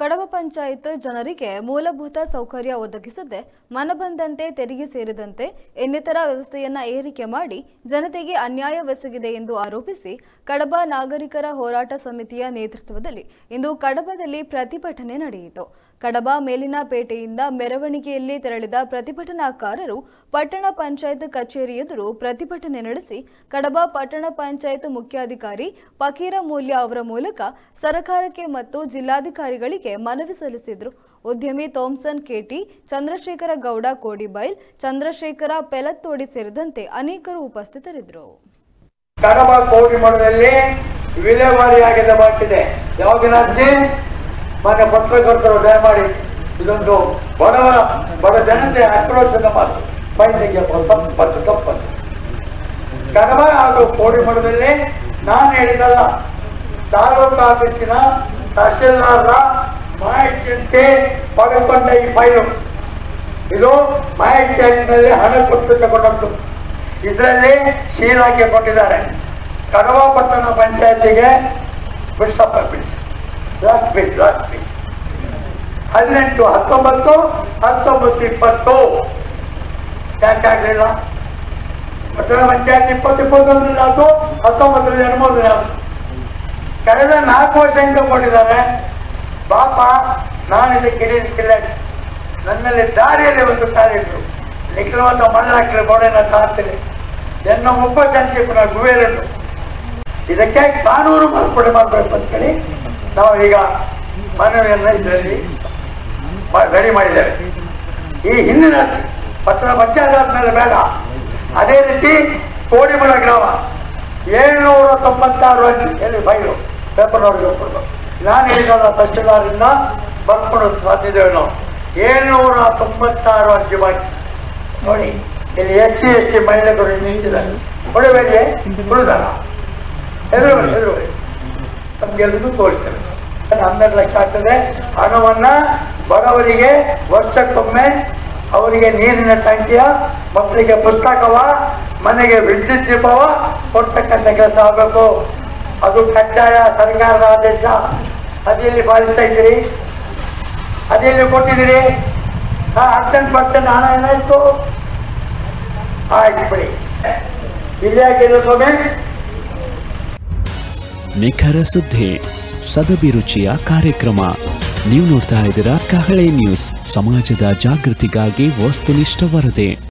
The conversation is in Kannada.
ಕಡಬ ಪಂಚಾಯತ್ ಜನರಿಗೆ ಮೂಲಭೂತ ಸೌಕರ್ಯ ಒದಗಿಸದೆ ಮನಬಂದಂತೆ ತೆರಿಗೆ ಸೇರಿದಂತೆ ಇನ್ನಿತರ ವ್ಯವಸ್ಥೆಯನ್ನ ಏರಿಕೆ ಮಾಡಿ ಜನತೆಗೆ ಅನ್ಯಾಯವೆಸಗಿದೆ ಎಂದು ಆರೋಪಿಸಿ ಕಡಬ ನಾಗರಿಕರ ಹೋರಾಟ ಸಮಿತಿಯ ನೇತೃತ್ವದಲ್ಲಿ ಇಂದು ಕಡಬದಲ್ಲಿ ಪ್ರತಿಭಟನೆ ನಡೆಯಿತು ಕಡಬ ಮೇಲಿನ ಪೇಟೆಯಿಂದ ಮೆರವಣಿಗೆಯಲ್ಲಿ ತೆರಳಿದ ಪ್ರತಿಭಟನಾಕಾರರು ಪಟ್ಟಣ ಪಂಚಾಯತ್ ಕಚೇರಿ ಎದುರು ಪ್ರತಿಭಟನೆ ನಡೆಸಿ ಕಡಬ ಪಟ್ಟಣ ಪಂಚಾಯತ್ ಮುಖ್ಯಾಧಿಕಾರಿ ಫಕೀರ ಮೂಲ್ಯ ಅವರ ಮೂಲಕ ಸರ್ಕಾರಕ್ಕೆ ಮತ್ತು ಜಿಲ್ಲಾಧಿಕಾರಿಗಳಿಗೆ ಮನವಿ ಸಲ್ಲಿಸಿದರು ಉದ್ಯಮಿ ಥಾಮ್ಸನ್ ಕೆಟಿ ಚಂದ್ರಶೇಖರ ಗೌಡ ಕೋಡಿಬೈಲ್ ಚಂದ್ರಶೇಖರ ಪೆಲತ್ತೋಡಿ ಸೇರಿದಂತೆ ಅನೇಕರು ಉಪಸ್ಥಿತರಿದ್ದರು ಕಡಬ ಕೋಡಿಮಠದಲ್ಲಿ ವಿಲೇವಾರಿಯಾಗಿದೆ ಬಾಕಿದೆ ಯಾವಾಗಿನ ಅರ್ಜಿ ಮಾನ್ಯ ಪತ್ರಕರ್ತರು ದಯಮಾಡಿ ಇದೊಂದು ಬಡವರ ಬಡ ಜನತೆ ಆಕ್ರೋಶದ ಮಾತು ಬೈದಿಗೆ ತಪ್ಪದು ತಪ್ಪದು ಕಡಬ ಹಾಗೂ ಕೋಡಿಮಠದಲ್ಲಿ ನಾನು ಹೇಳಿದಲ್ಲ ತಾಲೂಕು ಆಫೀಸಿನ ತಹಶೀಲ್ದಾರರ ಮಾಹಿತಿಯಂತೆ ಪಡೆದುಕೊಂಡ ಈ ಫೈಲು ಇದು ಮಾಹಿತಿ ಆಕ್ಟ್ನಲ್ಲಿ ಹಣ ಕೊಟ್ಟು ತಗೊಂಡದ್ದು ಇದರಲ್ಲಿ ಶೀಲಾಗೆ ಕೊಟ್ಟಿದ್ದಾರೆ ಕಡವ ಪಟ್ಟಣ ಪಂಚಾಯತಿಗೆ ಬಿಡ್ಸಪ್ಪ ಬಿಡಿ ಲಾಸ್ಟ್ ಬಿಡ್ ಲಾಸ್ಟ್ ಬಿಡ್ ಹದಿನೆಂಟು ಹತ್ತೊಂಬತ್ತು ಹತ್ತೊಂಬತ್ತು ಇಪ್ಪತ್ತು ಯಾಕಾಗಲಿಲ್ಲ ಪಟ್ಟಣ ಪಂಚಾಯತ್ ಇಪ್ಪತ್ತು ಇಪ್ಪತ್ತೊಂದರಲ್ಲಿ ಆಯ್ತು ಹತ್ತೊಂಬತ್ತರಲ್ಲಿ ಅನುಮೋದನೆ ಆಯ್ತು ಕಳೆದ ನಾಲ್ಕು ವರ್ಷದಿಂದ ಕೊಟ್ಟಿದ್ದಾರೆ ಪಾಪ ನಾನು ಇದಕ್ಕೆ ಇಳಿಲಿಕ್ಕಿಲ್ಲ ನನ್ನಲ್ಲಿ ದಾರಿಯಲ್ಲಿ ಒಂದು ತಾರೀಕು ನಿಖಿಲವಾದ ಮಣ್ಣಾಕಿನ ಗೋಡೆನ ಕಾಣ್ತೀನಿ ಎನ್ನ ಒಬ್ಬ ಸಂಚೀಪನ ಗುಬೇರನ್ನು ಇದಕ್ಕೆ ಕಾನೂನು ಮಾರ್ಪಾಡು ಮಾಡಬೇಕು ಅಂತ ಹೇಳಿ ನಾವು ಈಗ ಮನವಿಯನ್ನ ಇದರಲ್ಲಿ ರೆಡಿ ಮಾಡಿದ್ದೇವೆ ಈ ಹಿಂದಿನ ಪಟ್ಟಣ ಪಂಚಾಯತ್ ಮೇಲೆ ಬೇಡ ಅದೇ ರೀತಿ ಕೋಡಿಮಳ ಗ್ರಾಮ ಏಳ್ನೂರ ತೊಂಬತ್ತಾರು ಅರ್ಜಿ ಹೇಳಿ ಫೈಲು ಪೇಪರ್ ಅವ್ರಿಗೆ ಕೊಡ್ಬೇಕು ನಾನು ಹೇಳಿದ ತಹಶೀಲ್ದಾರಿಂದ ಬರ್ಕೊಂಡು ಬಂದಿದ್ದೇವೆ ನಾವು ಏಳ್ನೂರ ತೊಂಬತ್ತಾರು ಅರ್ಜಿ ಬಾಕಿ ನೋಡಿ ಇಲ್ಲಿ ಎಸ್ ಸಿ ಎಸ್ ಟಿ ಮಹಿಳೆಗಳು ನಿಂತಿದ್ದಾರೆ ಹೊಡಬೇಡಿ ಹುಡುಗರ ಹೆದರುಬೇಡಿ ಹೆದರುಬೇಡಿ ನಮ್ಗೆಲ್ಲರಿಗೂ ತೋರಿಸ್ತೇವೆ ಹನ್ನೆರಡು ಲಕ್ಷ ಆಗ್ತದೆ ಹಣವನ್ನ ಬಡವರಿಗೆ ವರ್ಷಕ್ಕೊಮ್ಮೆ ಅವರಿಗೆ ನೀರಿನ ಟ್ಯಾಂಕಿಯ ಮಕ್ಕಳಿಗೆ ಪುಸ್ತಕವ ಮನೆಗೆ ವಿದ್ಯುತ್ ದೀಪವ ಕೊಡ್ತಕ್ಕಂಥ ಕೆಲಸ ಆಗಬೇಕು ಅದು ಕಡ್ಡಾಯ ಸರ್ಕಾರದ ಆದೇಶ ಅದೆಲ್ಲಿ ಪಾಲಿಸ್ತಾ ಇದ್ದೀರಿ ಅದೆಲ್ಲಿ ಕೊಟ್ಟಿದ್ದೀರಿ ಹಾ ಹದಿನೆಂಟು ಪರ್ಸೆಂಟ್ ಹಣ ಏನಾಯ್ತು ಆಯ್ತು ಬಿಡಿ ಇಲ್ಲಿ ಯಾಕಿದೆ ಸ್ವಾಮಿ ನಿಖರ ಸುದ್ದಿ ಸದಭಿರುಚಿಯ ಕಾರ್ಯಕ್ರಮ ನೀವು ನೋಡ್ತಾ ಇದ್ದೀರಾ ಕಹಳೆ ನ್ಯೂಸ್ ಸಮಾಜದ ಜಾಗೃತಿಗಾಗಿ ವಸ್ತುನಿಷ್ಠ ವರದಿ